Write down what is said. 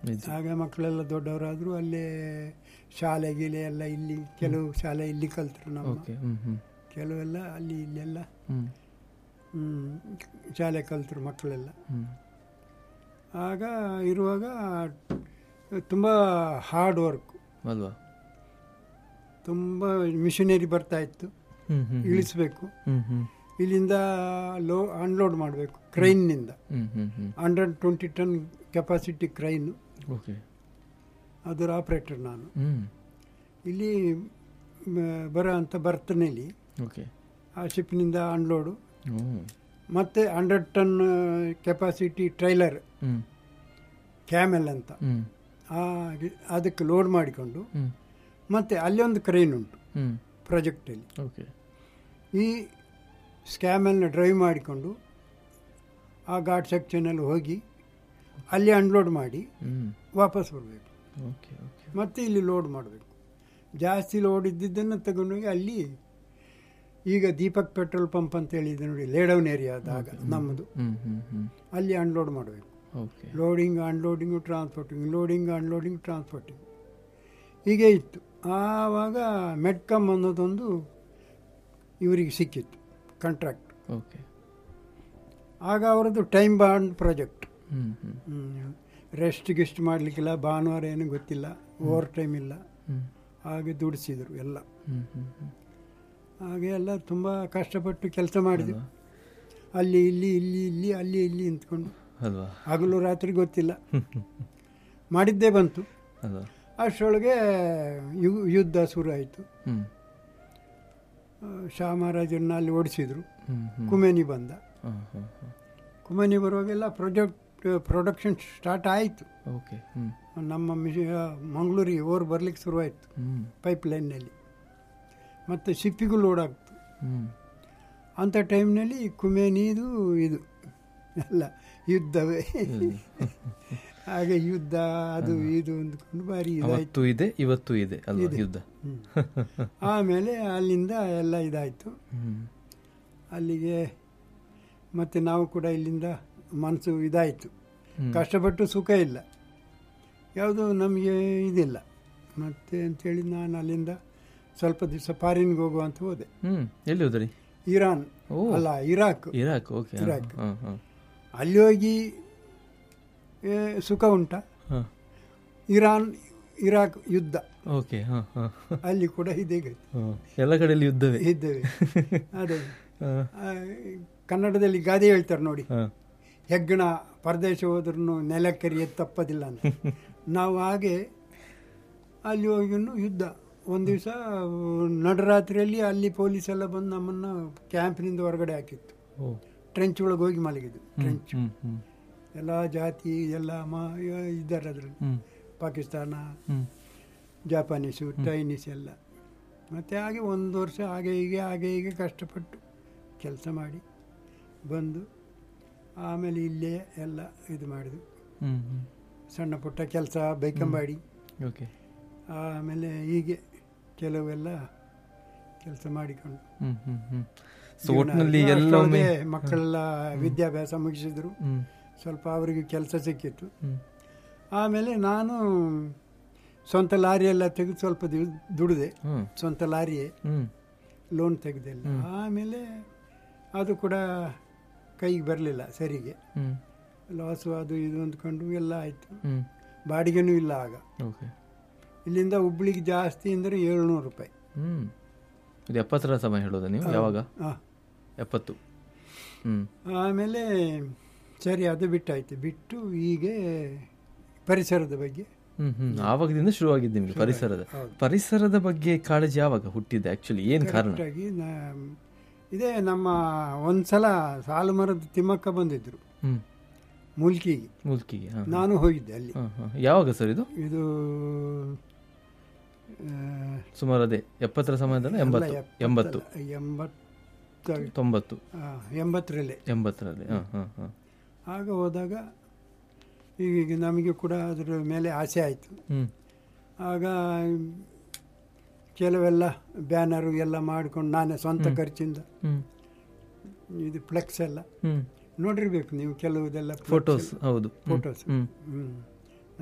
ನಿಜ. ಆಗ ಮಕ್ಕಳೆಲ್ಲ ದೊಡ್ಡವರಾದ್ರು ಅಲ್ಲೇ ಶಾಲೆ ಗೀಲೆ ಎಲ್ಲ ಇಲ್ಲಿ ಕೆಲವು ಶಾಲೆ ಇಲ್ಲಿ ಕಲ್ತರು ನಮ್ಮ ಓಕೆ ಹ್ಮ್ ಹ್ಮ್ ಕೆಲವೆಲ್ಲ ಅಲ್ಲಿ ಇಲ್ಲೆಲ್ಲ ಹ್ಮ್ ಹ್ಮ್, ಶಾಲೆ ಕಲ್ತರು ಮಕ್ಕಳೆಲ್ಲ ಹ್ಮ್ ಆಗ ಇರುವಾಗ ತುಂಬ ಹಾರ್ಡ್ ವರ್ಕ್ ಅಲ್ವಾ ತುಂಬ ಮಿಷನರಿ ಬರ್ತಾ ಇತ್ತು ಹ್ಮ್ ಹ್ಮ್ ಇಳಿಸ್ಬೇಕು ಹ್ಮ್ ಹ್ಮ್ ಇಲ್ಲಿಂದ ಲೋ ಅನ್ಲೋಡ್ ಮಾಡಬೇಕು ಕ್ರೈನ್ನಿಂದ hmm hmm hmm hundred twenty ton capacity crane okay ಅದರ ಆಪ್ರೇಟರ್ ನಾನು ಹ್ಮ್ ಇಲ್ಲಿ ಮ- ಬರೋ ಅಂಥ ಬರ್ತನಲ್ಲಿ ಓಕೆ ಆ ಶಿಪ್ನಿಂದ ಅನ್ಲೋಡು ಹ್ಮ್ ಮತ್ತು hundred ton capacity trailer hmm camel ಅಂತ ಹ್ಮ್ ಆ ಅದಕ್ಕೆ ಲೋಡ್ ಮಾಡಿಕೊಂಡು ಹ್ಮ್ ಮತ್ತು ಅಲ್ಲಿ ಒಂದು ಕ್ರೈನ್ ಉಂಟು ಹ್ಮ್ ಪ್ರಾಜೆಕ್ಟಲ್ಲಿ ಓಕೆ ಈ ಸ್ಕ್ಯಾಮಲ್ನ ಡ್ರೈವ್ ಮಾಡಿಕೊಂಡು ಆ ಘಾಟ್ ಸೆಕ್ಷನಲ್ಲಿ ಹೋಗಿ ಅಲ್ಲಿ ಅನ್ಲೋಡ್ ಮಾಡಿ ಹ್ಮ್ ವಾಪಸ್ ಬರಬೇಕು ಓಕೆ ಓಕೆ ಮತ್ತೆ ಇಲ್ಲಿ ಲೋಡ್ ಮಾಡಬೇಕು ಜಾಸ್ತಿ ಲೋಡ್ ಇದ್ದಿದ್ದನ್ನು ತಗೊಂಡೋಗಿ ಅಲ್ಲಿ ಈಗ ದೀಪಕ್ ಪೆಟ್ರೋಲ್ ಪಂಪ್ ಅಂತ ಹೇಳಿದೆ ನೋಡಿ ಲೇಡೌನ್ ಏರಿಯಾದಾಗ ನಮ್ಮದು ಹ್ಮ್ ಹ್ಮ್ ಹ್ಮ್ ಅಲ್ಲಿ ಅನ್ಲೋಡ್ ಮಾಡಬೇಕು okay loading unloading transporting loading unloading transporting ಹೀಗೆ ಇತ್ತು ಆವಾಗ ಮೆಡ್ಕಮ್ ಅನ್ನೋದೊಂದು ಇವರಿಗೆ ಸಿಕ್ಕಿತ್ತು ಕಾಂಟ್ರಾಕ್ಟ್ ಓಕೆ ಆಗ ಅವರದ್ದು time bound project hmm hmm rest ಗಿಸ್ಟ್ ಮಾಡಲಿಕ್ಕಿಲ್ಲ ಭಾನುವಾರ ಏನು ಗೊತ್ತಿಲ್ಲ ಓವರ್ ಟೈಮ್ ಇಲ್ಲ ಹ್ಮ್ ಹಾಗೆ ದುಡಿಸಿದರು ಎಲ್ಲ ಹ್ಮ್ ಹ್ಮ್ ಹ್ಮ್ ಹಾಗೆ ಎಲ್ಲ ತುಂಬ ಕಷ್ಟಪಟ್ಟು ಕೆಲಸ ಮಾಡಿದ್ವಿ ಅಲ್ವಾ? ಅಲ್ಲಿ ಇಲ್ಲಿ ಇಲ್ಲಿ ಇಲ್ಲಿ ಅಲ್ಲಿ ಇಲ್ಲಿ ನಿಂತ್ಕೊಂಡು ಅಲ್ವಾ ಹಗಲು ರಾತ್ರಿ ಗೊತ್ತಿಲ್ಲ ಮಾಡಿದ್ದೇ ಬಂತು ಅಲ್ವಾ ಅಷ್ಟರೊಳಗೆ ಯು ಯುದ್ಧ ಶುರು ಆಯಿತು ಹ್ಮ್ ಶಾ ಮಹಾರಾಜರನ್ನ ಅಲ್ಲಿ ಓಡಿಸಿದ್ರು ಹ್ಮ್ ಹ್ಮ್ ಕುಮೇನಿ ಬಂದ ಹಾಂ ಹಾಂ ಹಾಂ ಕುಮೇನಿ ಬರುವಾಗೆಲ್ಲ ಪ್ರಾಜೆಕ್ಟ್ ಪ್ರೊಡಕ್ಷನ್ ಸ್ಟಾರ್ಟ್ ಆಯಿತು ಓಕೆ ಹ್ಮ್ ನಮ್ಮ ಮಿಷ ಮಂಗಳೂರಿಗೆ ಓರ್ ಬರ್ಲಿಕ್ಕೆ ಶುರುವಾಯಿತು ಹ್ಮ್ ಪೈಪ್ ಲೈನ್ನಲ್ಲಿ ಮತ್ತು ಶಿಪ್ಪಿಗೂ ಲೋಡ್ ಆಗ್ತು ಹ್ಮ್ ಅಂಥ ಟೈಮ್ನಲ್ಲಿ ಕುಮೇನಿದು ಇದು ಎಲ್ಲ ಯುದ್ಧವೇ ಹಾಗೆ ಯುದ್ಧ ಅದು ಇದು ಅಂದ್ಕೊಂಡು ಭಾರಿ ಇದಾಯಿತು ಅವತ್ತು ಇದೆ ಇವತ್ತು ಇದೆ ಅಲ್ವಾ ಇದೆ. ಯುದ್ಧ ಆಮೇಲೆ ಅಲ್ಲಿಂದ ಎಲ್ಲ ಇದಾಯಿತು ಹ್ಮ್ ಅಲ್ಲಿಗೆ ಮತ್ತು ನಾವು ಕೂಡ ಇಲ್ಲಿಂದ ಮನಸ್ಸು ಇದಾಯಿತು ಹ್ಮ್. ಕಷ್ಟಪಟ್ಟು ಸುಖ ಇಲ್ಲ ಯಾವುದು ನಮಗೆ ಇದಿಲ್ಲ ಮತ್ತೆ ಅಂತೇಳಿ ನಾನು ಅಲ್ಲಿಂದ ಸ್ವಲ್ಪ ದಿವಸ ಫಾರಿನ್ಗೆ ಹೋಗುವ ಅಂತ ಹೋದೆ ಹ್ಮ್ ಎಲ್ಲಿ ಹೋದ್ರಿ ಇರಾನ್ ಓ. ಅಲ್ಲ ಇರಾಕ್ ಇರಾಕ್ ಓಕೆ ಇರಾಕ್. ಹಾಂ ಹಾಂ ಅಲ್ಲಿ ಹೋಗಿ ಏ, ಸುಖ ಉಂಟ ಹಾಂ ಇರಾನ್ ಇರಾಕ್ ಯುದ್ಧ ಓಕೆ ಹಾಂ ಹಾಂ ಅಲ್ಲಿ ಕೂಡ ಇದೇ ಗತಿ ಹಾಂ ಎಲ್ಲ ಕಡೆಯಲ್ಲಿ ಯುದ್ಧವೇ ಇದ್ದೇವೆ ಅದೇ ಹಾಂ ಆ, ಕನ್ನಡದಲ್ಲಿ ಗಾದೆ ಹೇಳ್ತಾರೆ ನೋಡಿ ಹಾಂ ಹೆಗ್ಗಣ ಪರದೇಶ ಹೋದ್ರೂ ನೆಲಕ್ಕರಿಯ ತಪ್ಪದಿಲ್ಲ ಅಂತ ನಾವು ಹಾಗೆ ಅಲ್ಲಿ ಹೋಗಿನ್ನು ಯುದ್ಧ ಒಂದು ದಿವಸ ನಡರಾತ್ರಿಯಲ್ಲಿ ಅಲ್ಲಿ ಪೊಲೀಸ್ ಎಲ್ಲ ಬಂದು ನಮ್ಮನ್ನು ಕ್ಯಾಂಪಿನಿಂದ ಹೊರಗಡೆ ಹಾಕಿತ್ತು ಓ ಟ್ರೆಂಚ್ ಒಳಗೆ ಹೋಗಿ ಮಲಗಿದ್ದು ಟ್ರೆಂಚ್ ಹ್ಮ್ ಹ್ಮ್ ಎಲ್ಲ ಜಾತಿ ಎಲ್ಲ ಮಾ ಇದ್ದಾರೆ ಅದರಲ್ಲಿ ಹ್ಮ್ ಪಾಕಿಸ್ತಾನ ಹ್ಮ್ ಜಪಾನೀಸು ಚೈನೀಸ್ ಎಲ್ಲ ಮತ್ತು ಹಾಗೆ ಒಂದು ವರ್ಷ ಹಾಗೆ ಹೀಗೆ ಹಾಗೆ ಹೀಗೆ ಕಷ್ಟಪಟ್ಟು ಕೆಲಸ ಮಾಡಿ ಬಂದು ಆಮೇಲೆ ಇಲ್ಲೇ ಎಲ್ಲ ಇದು ಮಾಡಿದ್ವು ಹ್ಮ್ ಹ್ಮ್ ಸಣ್ಣ ಪುಟ್ಟ ಕೆಲಸ ಬೈಕಂಬಾಡಿ ಓಕೆ ಆಮೇಲೆ ಹೀಗೆ ಕೆಲವೆಲ್ಲ ಕೆಲಸ ಮಾಡಿಕೊಂಡು ಹ್ಮ್ ಹ್ಮ್ ಹ್ಮ್ ಸೊ ಜೀವನ ಒಟ್ಟಿನಲ್ಲಿ ಆಯ್ತು. ಎಲ್ಲೊಮ್ಮೆ ಅಷ್ಟರೊಳಗೆ ಮಕ್ಕಳೆಲ್ಲ ವಿದ್ಯಾಭ್ಯಾಸ ಮುಗಿಸಿದ್ರು ಹ್ಮ್ ಸ್ವಲ್ಪ ಅವರಿಗೆ ಕೆಲಸ ಸಿಕ್ಕಿತ್ತು ಹ್ಮ್ ಆಮೇಲೆ ನಾನು ಸ್ವಂತ ಲಾರಿ ಎಲ್ಲ ತೆಗೆದು ಸ್ವಲ್ಪ ದಿವಸ ದುಡಿದೆ ಹ್ಮ್ ಸ್ವಂತ ಲಾರಿಯೇ ಹ್ಮ್ ಲೋನ್ ತೆಗೆದಿಲ್ಲ ಹ್ಮ್. ಆಮೇಲೆ ಅದು ಕೂಡ ಕೈಗೆ ಬರಲಿಲ್ಲ ಸರಿಗೆ ಹ್ಮ್ ಲಾಸು ಅದು ಇದು ಅಂದ್ಕೊಂಡು ಎಲ್ಲ ಆಯಿತು ಹ್ಮ್ ಬಾಡಿಗೆನೂ ಇಲ್ಲ ಆಗ ಓಕೆ ಇಲ್ಲಿಂದ ಹುಬ್ಳಿಗೆ ಜಾಸ್ತಿ ಅಂದರೆ ಏಳ್ನೂರು ರೂಪಾಯಿ ಹ್ಮ್ ಇದು ಎಪ್ಪತ್ತರ ಸಮಯ ಹೇಳೋದ ನೀವು ಯಾವಾಗ ಹಾಂ ಎಪ್ಪತ್ತು ಹ್ಮ್ ಆಮೇಲೆ ಸರಿ ಅದು ಬಿಟ್ಟಾಯ್ತು ಬಿಟ್ಟು ಹೀಗೆ ಪರಿಸರದ ಬಗ್ಗೆ ಹ್ಮ್ ಹ್ಮ್ ಆವಾಗದಿಂದ ಶುರುವಾಗಿದ್ದು ನಿಮಗೆ ಪರಿಸರದ ಹೌದು. ಪರಿಸರದ ಬಗ್ಗೆ ಕಾಳಜಿ ಯಾವಾಗ ಹುಟ್ಟಿದೆ ಆಕ್ಚುಲಿ ಏನ್ ಕಾರಣ ಕರೆಕ್ಟಾಗಿ ನಾ- ಇದೇ ನಮ್ಮ ಒಂದ್ಸಲ ಸಾಲು ಮರದ ತಿಮ್ಮಕ್ಕ ಬಂದಿದ್ರು ಹ್ಮ್ ಮುಲ್ಕಿಗೆ ಮುಲ್ಕಿಗೆ ಹಾ, ಹಾ. ನಾನು ಹೋಗಿದ್ದೆ ಅಲ್ಲಿ ಹಾ, ಹಾ. ಯಾವಾಗ ಸರ್ ಇದು ಇದು ಆ, ಸುಮಾರು ಅದೇ ಎಪ್ಪತ್ತರ ಸಮಯದಲ್ಲಿ ಅಲ್ಲ, ಎಂಬತ್ತು ಎಪ್ಪತ್ತಲ್ಲ, ಎಂಬತ್ತು ಎಂಬತ್ತ ತೊಂಬತ್ತು ಆ, ಎಂಬತ್ತರಲ್ಲೇ ಎಂಬತ್ತರಲ್ಲಿ ಹಾ ಹಾ ಹಾ ಆಗ ಹೋದಾಗ ಈಗ ನಮಗೆ ಕೂಡ ಅದರ ಮೇಲೆ ಆಸೆ ಆಯಿತು ಹ್ಮ್ ಆಗ ಕೆಲವೆಲ್ಲ ಬ್ಯಾನರು ಎಲ್ಲ ಮಾಡ್ಕೊಂಡು ನಾನೇ ಸ್ವಂತ ಖರ್ಚಿಂದ ಹ್ಮ್ ಇದು ಫ್ಲೆಕ್ಸ್ ಎಲ್ಲ ಹ್ಮ್ ನೋಡಿರ್ಬೇಕು ನೀವು ಕೆಲವುದೆಲ್ಲ ಫೋಟೋಸ್ ಹೌದು ಹ್ಮ್. ಫೋಟೋಸ್ ಹ್ಮ್ ಹ್ಮ್